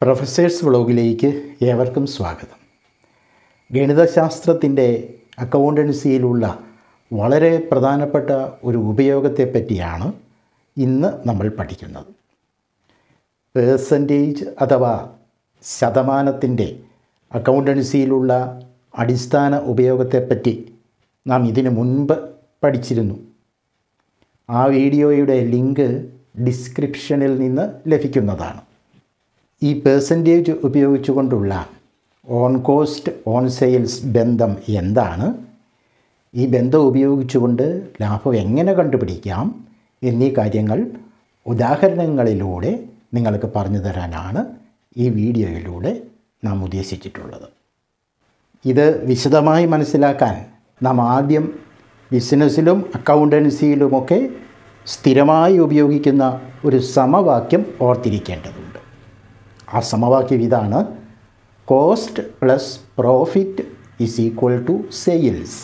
professors വ്ളോഗിലേക്ക് ഏവർക്കും സ്വാഗതം ഗണിതശാസ്ത്രത്തിൻ്റെ അക്കൗണ്ടൻസിയിലുള്ള വളരെ പ്രധാനപ്പെട്ട ഒരു ഉപയോഗത്തെ പറ്റിയാണ് ഇന്ന് നമ്മൾ പഠിക്കുന്നത് പേഴ്സൻറ്റേജ് അഥവാ ശതമാനത്തിൻ്റെ അക്കൗണ്ടൻസിയിലുള്ള അടിസ്ഥാന ഉപയോഗത്തെപ്പറ്റി നാം ഇതിനു മുൻപ് പഠിച്ചിരുന്നു ആ വീഡിയോയുടെ ലിങ്ക് ഡിസ്ക്രിപ്ഷനിൽ നിന്ന് ലഭിക്കുന്നതാണ് ഈ പേഴ്സൻറ്റേജ് ഉപയോഗിച്ചുകൊണ്ടുള്ള ഓൺ കോസ്റ്റ് ഓൺ സെയിൽസ് ബന്ധം എന്താണ് ഈ ബന്ധം ഉപയോഗിച്ചുകൊണ്ട് ലാഭം എങ്ങനെ കണ്ടുപിടിക്കാം എന്നീ കാര്യങ്ങൾ ഉദാഹരണങ്ങളിലൂടെ നിങ്ങൾക്ക് പറഞ്ഞു തരാനാണ് ഈ വീഡിയോയിലൂടെ നാം ഉദ്ദേശിച്ചിട്ടുള്ളത് ഇത് വിശദമായി മനസ്സിലാക്കാൻ നാം ആദ്യം ബിസിനസ്സിലും അക്കൗണ്ടൻസിയിലുമൊക്കെ സ്ഥിരമായി ഉപയോഗിക്കുന്ന ഒരു സമവാക്യം ഓർത്തിരിക്കേണ്ടതുണ്ട് ആ സമവാക്യം ഇതാണ് cost plus profit is equal to sales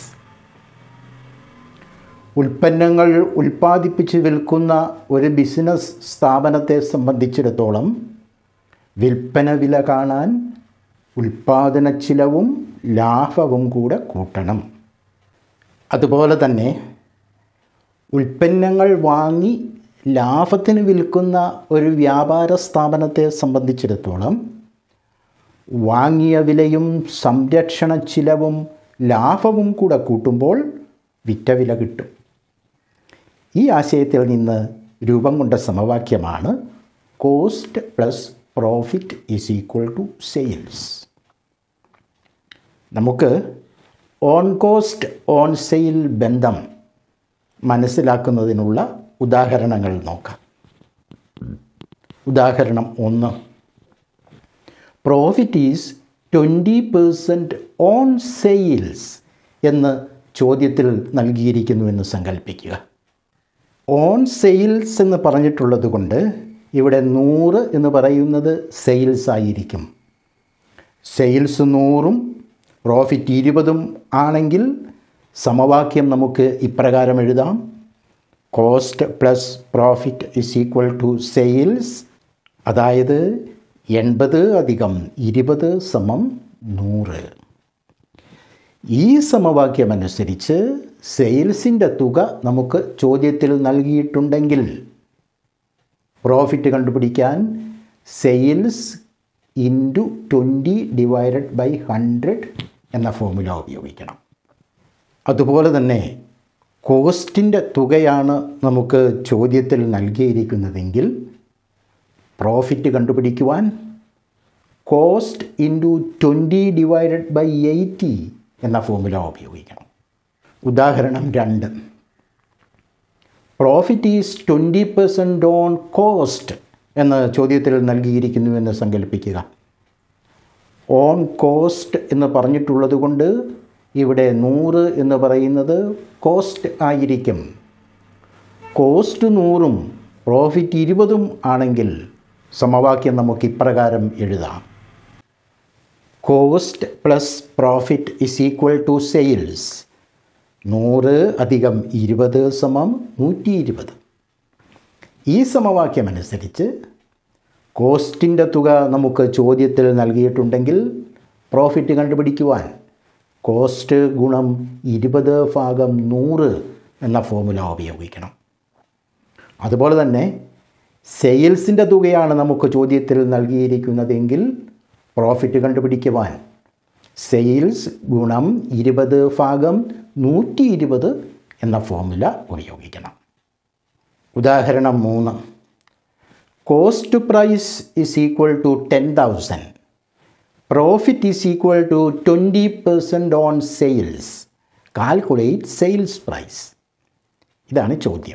ഉൽപ്പന്നങ്ങൾ ഉൽപ്പാദിപ്പിച്ച് വിൽക്കുന്ന ഒരു ബിസിനസ് സ്ഥാപനത്തെ സംബന്ധിച്ചിടത്തോളം വിൽപ്പന വില കാണാൻ ഉൽപ്പാദന ചിലവും ലാഭവും കൂടെ കൂട്ടണം അതുപോലെ തന്നെ ഉൽപ്പന്നങ്ങൾ വാങ്ങി ലാഭത്തിന് വിൽക്കുന്ന ഒരു വ്യാപാര സ്ഥാപനത്തെ സംബന്ധിച്ചിടത്തോളം വാങ്ങിയ വിലയും സംരക്ഷണ ചിലവും ലാഭവും കൂടെ കൂട്ടുമ്പോൾ വിറ്റ വില കിട്ടും ഈ ആശയത്തിൽ നിന്ന് രൂപം കൊണ്ട സമവാക്യമാണ് cost plus profit is equal to sales നമുക്ക് ഓൺ കോസ്റ്റ് ഓൺ സെയിൽ ബന്ധം മനസ്സിലാക്കുന്നതിനുള്ള ഉദാഹരണങ്ങൾ നോക്കാം ഉദാഹരണം ഒന്ന് profit is twenty percent on sales എന്ന് ചോദ്യത്തിൽ നൽകിയിരിക്കുന്നുവെന്ന് സങ്കല്പിക്കുക ഓൺ സെയിൽസ് എന്ന് പറഞ്ഞിട്ടുള്ളത് കൊണ്ട് ഇവിടെ നൂറ് എന്ന് പറയുന്നത് സെയിൽസ് ആയിരിക്കും സെയിൽസ് നൂറും പ്രോഫിറ്റ് ഇരുപതും ആണെങ്കിൽ സമവാക്യം നമുക്ക് ഇപ്രകാരം എഴുതാം cost plus profit is equal to sales അതായത് എൺപത് അധികം ഇരുപത് സമം നൂറ് ഈ സമവാക്യമനുസരിച്ച് സെയിൽസിൻ്റെ തുക നമുക്ക് ചോദ്യത്തിൽ നൽകിയിട്ടുണ്ടെങ്കിൽ പ്രോഫിറ്റ് കണ്ടുപിടിക്കാൻ sales into twenty divided by hundred എന്ന ഫോമുല ഉപയോഗിക്കണം അതുപോലെ തന്നെ കോസ്റ്റിൻ്റെ തുകയാണ് നമുക്ക് ചോദ്യത്തിൽ നൽകിയിരിക്കുന്നതെങ്കിൽ പ്രോഫിറ്റ് കണ്ടുപിടിക്കുവാൻ cost into twenty divided by eighty എന്ന ഫോമുല ഉപയോഗിക്കണം ഉദാഹരണം രണ്ട് profit is twenty percent on cost എന്ന് ചോദ്യത്തിൽ നൽകിയിരിക്കുന്നുവെന്ന് സങ്കല്പിക്കുക ഓൺ കോസ്റ്റ് എന്ന് പറഞ്ഞിട്ടുള്ളത് കൊണ്ട് ഇവിടെ നൂറ് എന്ന് പറയുന്നത് കോസ്റ്റ് ആയിരിക്കും കോസ്റ്റ് നൂറും പ്രോഫിറ്റ് ഇരുപതും ആണെങ്കിൽ സമവാക്യം നമുക്ക് ഇപ്രകാരം എഴുതാം cost plus profit is equal to sales നൂറ് അധികം ഇരുപത് സമം നൂറ്റി ഇരുപത് ഈ സമവാക്യം അനുസരിച്ച് കോസ്റ്റിൻ്റെ തുക നമുക്ക് ചോദ്യത്തിൽ നൽകിയിട്ടുണ്ടെങ്കിൽ പ്രോഫിറ്റ് കണ്ടുപിടിക്കുവാൻ കോസ്റ്റ് ഗുണം ഇരുപത് ഭാഗം നൂറ് എന്ന ഫോമുല ഉപയോഗിക്കണം അതുപോലെ തന്നെ സെയിൽസിൻ്റെ തുകയാണ് നമുക്ക് ചോദ്യത്തിൽ നൽകിയിരിക്കുന്നതെങ്കിൽ പ്രോഫിറ്റ് കണ്ടുപിടിക്കുവാൻ സെയിൽസ് ഗുണം ഇരുപത് ഭാഗം നൂറ്റി ഇരുപത് എന്ന ഫോമുല ഉപയോഗിക്കണം ഉദാഹരണം മൂന്ന് cost price is equal to ten thousand profit is equal to twenty percent on sales calculate sales price ഇതാണ് ചോദ്യം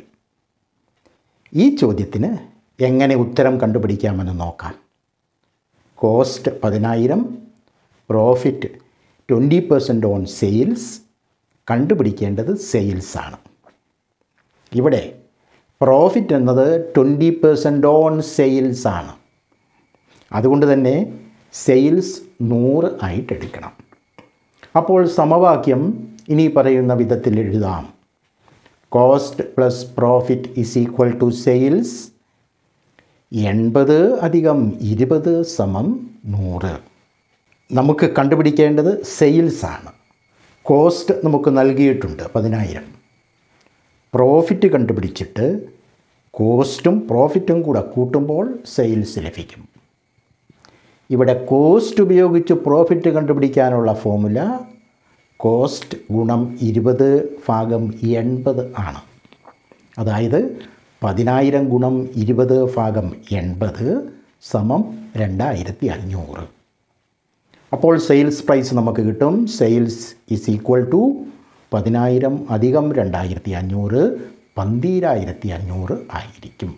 ഈ ചോദ്യത്തിന് എങ്ങനെ ഉത്തരം കണ്ടുപിടിക്കാമെന്ന് നോക്കാം കോസ്റ്റ് പതിനായിരം profit twenty percent on sales കണ്ടുപിടിക്കേണ്ടത് സെയിൽസ് ആണ് ഇവിടെ പ്രോഫിറ്റ് എന്നത് ട്വൻറ്റി പെർസെൻറ്റ് ഓൺ സെയിൽസ് ആണ് അതുകൊണ്ട് തന്നെ സെയിൽസ് നൂറ് ആയിട്ട് എടുക്കണം അപ്പോൾ സമവാക്യം ഇനി പറയുന്ന വിധത്തിൽ എഴുതാം cost plus profit is equal to sales എൺപത് അധികം ഇരുപത് സമം നൂറ് നമുക്ക് കണ്ടുപിടിക്കേണ്ടത് സെയിൽസ് ആണ് കോസ്റ്റ് നമുക്ക് നൽകിയിട്ടുണ്ട് പതിനായിരം പ്രോഫിറ്റ് കണ്ടുപിടിച്ചിട്ട് കോസ്റ്റും പ്രോഫിറ്റും കൂടെ കൂട്ടുമ്പോൾ സെയിൽസ് ലഭിക്കും ഇവിടെ കോസ്റ്റ് ഉപയോഗിച്ച് പ്രോഫിറ്റ് കണ്ടുപിടിക്കാനുള്ള ഫോമുല കോസ്റ്റ് ഗുണം ഇരുപത് ഭാഗം എൺപത് ആണ് അതായത് പതിനായിരം ഗുണം ഇരുപത് ഭാഗം എൺപത് സമം രണ്ടായിരത്തി അഞ്ഞൂറ് അപ്പോൾ സെയിൽസ് പ്രൈസ് നമുക്ക് കിട്ടും സെയിൽസ് ഈസ് ഈക്വൽ ടു പതിനായിരം അധികം രണ്ടായിരത്തി അഞ്ഞൂറ് പന്തീരായിരത്തി അഞ്ഞൂറ് ആയിരിക്കും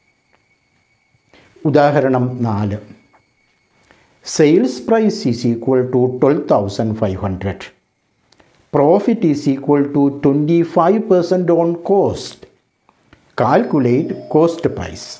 ഉദാഹരണം നാല് sales price is equal to twelve thousand five hundred profit is equal to twenty five percent on cost calculate cost price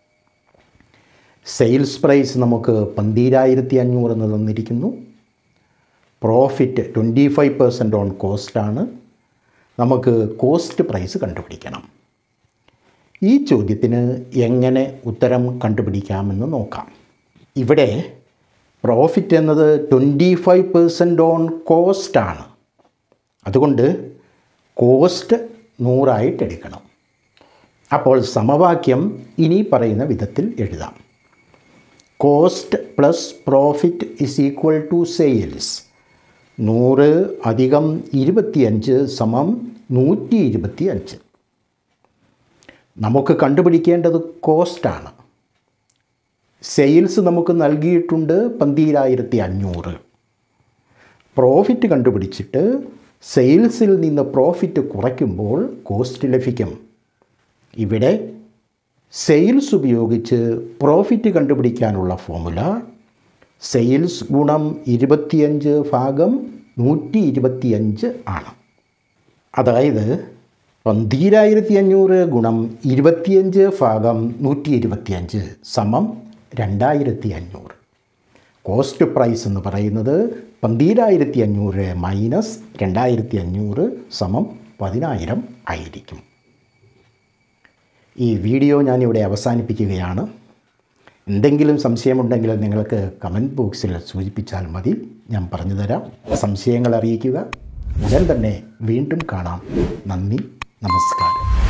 sales price നമുക്ക് പന്തീരായിരത്തി അഞ്ഞൂറ് എന്ന് തന്നിരിക്കുന്നു profit twenty five percent on കോസ്റ്റാണ് നമുക്ക് കോസ്റ്റ് പ്രൈസ് കണ്ടുപിടിക്കണം ഈ ചോദ്യത്തിന് എങ്ങനെ ഉത്തരം കണ്ടുപിടിക്കാമെന്ന് നോക്കാം ഇവിടെ പ്രോഫിറ്റ് എന്നത് ട്വൻറ്റി ഫൈവ് പെർസെൻറ്റ് ഓൺ കോസ്റ്റാണ് അതുകൊണ്ട് കോസ്റ്റ് നൂറായിട്ട് എടുക്കണം അപ്പോൾ സമവാക്യം ഇനി പറയുന്ന വിധത്തിൽ എഴുതാം cost plus profit is equal to sales നൂറ് അധികം ഇരുപത്തിയഞ്ച് സമം നൂറ്റി ഇരുപത്തി അഞ്ച് നമുക്ക് കണ്ടുപിടിക്കേണ്ടത് കോസ്റ്റാണ് സെയിൽസ് നമുക്ക് നൽകിയിട്ടുണ്ട് പന്തീരായിരത്തി അഞ്ഞൂറ് പ്രോഫിറ്റ് കണ്ടുപിടിച്ചിട്ട് സെയിൽസിൽ നിന്ന് പ്രോഫിറ്റ് കുറയ്ക്കുമ്പോൾ കോസ്റ്റ് ലഭിക്കും ഇവിടെ സെയിൽസ് ഉപയോഗിച്ച് പ്രോഫിറ്റ് കണ്ടുപിടിക്കാനുള്ള ഫോമുല സെയിൽസ് ഗുണം ഇരുപത്തിയഞ്ച് ഭാഗം നൂറ്റി ഇരുപത്തിയഞ്ച് ആണ് അതായത് പന്തീരായിരത്തി അഞ്ഞൂറ് ഗുണം ഇരുപത്തിയഞ്ച് ഭാഗം നൂറ്റി ഇരുപത്തിയഞ്ച് സമം രണ്ടായിരത്തി അഞ്ഞൂറ് കോസ്റ്റ് പ്രൈസ് എന്ന് പറയുന്നത് പന്തീരായിരത്തി അഞ്ഞൂറ് മൈനസ് രണ്ടായിരത്തി അഞ്ഞൂറ് സമം പതിനായിരം ആയിരിക്കും ഈ വീഡിയോ ഞാനിവിടെ അവസാനിപ്പിക്കുകയാണ് എന്തെങ്കിലും സംശയമുണ്ടെങ്കിൽ നിങ്ങൾക്ക് കമൻറ്റ് ബോക്സിൽ സൂചിപ്പിച്ചാൽ മതി ഞാൻ പറഞ്ഞു തരാം സംശയങ്ങൾ അറിയിക്കുക ഉടൻ തന്നെ വീണ്ടും കാണാം നന്ദി നമസ്കാരം